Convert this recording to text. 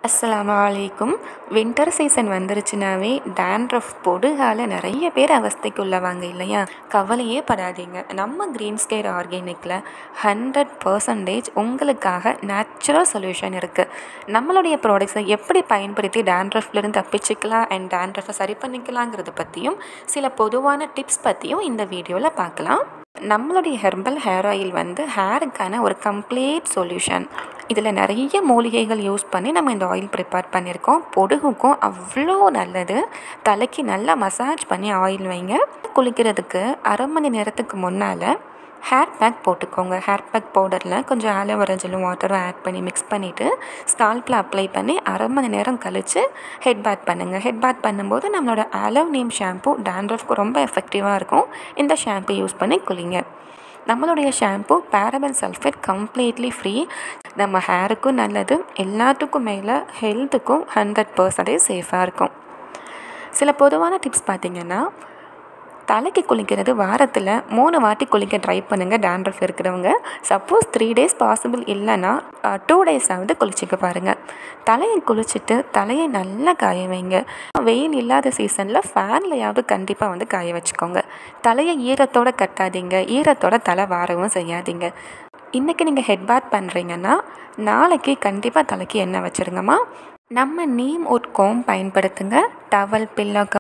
அஸ்ஸலாமு அலைக்கும் winter season வந்துருச்சுனாவே டேண்ட்ரஃப் பொடுகால நிறைய பேர் அவஸ்தைக்குள்ளவாங்க இல்லையா கவலையே படாதீங்க நம்ம க்ரீன் ஸ்கேர் ஆர்கானிக்கில் ஹண்ட்ரட் பர்சன்டேஜ் உங்களுக்காக நேச்சுரல் சொல்யூஷன் இருக்குது நம்மளுடைய ப்ராடக்ட்ஸை எப்படி பயன்படுத்தி டேண்ட்ரஃப்லேருந்து தப்பிச்சுக்கலாம் அண்ட் டேண்ட்ரஃபை சரி பண்ணிக்கலாங்கிறத பற்றியும் சில பொதுவான டிப்ஸ் பற்றியும் இந்த வீடியோவில் பார்க்கலாம் நம்மளுடைய ஹெர்பல் ஹேர் ஆயில் வந்து ஹேருக்கான ஒரு கம்ப்ளீட் சொல்யூஷன் இதில் நிறைய மூலிகைகள் யூஸ் பண்ணி நம்ம இந்த ஆயில் ப்ரிப்பேர் பண்ணியிருக்கோம் பொடுகுக்கும் அவ்வளோ நல்லது தலைக்கு நல்லா மசாஜ் பண்ணி ஆயில் வைங்க குளிக்கிறதுக்கு அரை மணி நேரத்துக்கு முன்னால் ஹேர் பேக் போட்டுக்கோங்க ஹேர் பேக் பவுடரில் கொஞ்சம் ஆலோவேரா ஜெல்லும் வாட்டரும் ஆட் பண்ணி மிக்ஸ் பண்ணிவிட்டு ஸ்கால்பில் அப்ளை பண்ணி அரை மணி நேரம் கழித்து ஹெட் பேத் பண்ணுங்கள் ஹெட் பேத் பண்ணும்போது நம்மளோட ஆலோ நேம் ஷாம்பு டேண்ட்ரஃப்க்கு ரொம்ப எஃபெக்டிவாக இருக்கும் இந்த ஷாம்பு யூஸ் பண்ணி குளிங்க நம்மளுடைய shampoo paraben sulphate completely free நம்ம ஹேருக்கும் நல்லது எல்லாத்துக்கும் மேலே ஹெல்த்துக்கும் ஹண்ட்ரட் பர்சன்டேஜ் சேஃபாக இருக்கும் சில பொதுவான டிப்ஸ் பார்த்திங்கன்னா தலைக்கு குளிக்கிறது வாரத்தில் மூணு வாட்டி குளிக்க ட்ரை பண்ணுங்கள் டேண்ட்ரஃப் இருக்கிறவங்க சப்போஸ் த்ரீ டேஸ் பாசிபிள் இல்லைன்னா டூ டேஸாவது குளிச்சுக்க பாருங்கள் தலையை குளிச்சுட்டு தலையை நல்லா காய வைங்க வெயில் இல்லாத சீசனில் ஃபேன்லையாவது கண்டிப்பாக வந்து காய வச்சுக்கோங்க தலையை ஈரத்தோடு கட்டாதீங்க ஈரத்தோட தலை வாரவும் செய்யாதீங்க இன்றைக்கி நீங்கள் ஹெட் பேத் பண்ணுறீங்கன்னா நாளைக்கு கண்டிப்பாக தலைக்கு எண்ணெய் வச்சுருங்கம்மா நம்ம நீம் உட் கோம் பயன்படுத்துங்க டவல் பில்லோ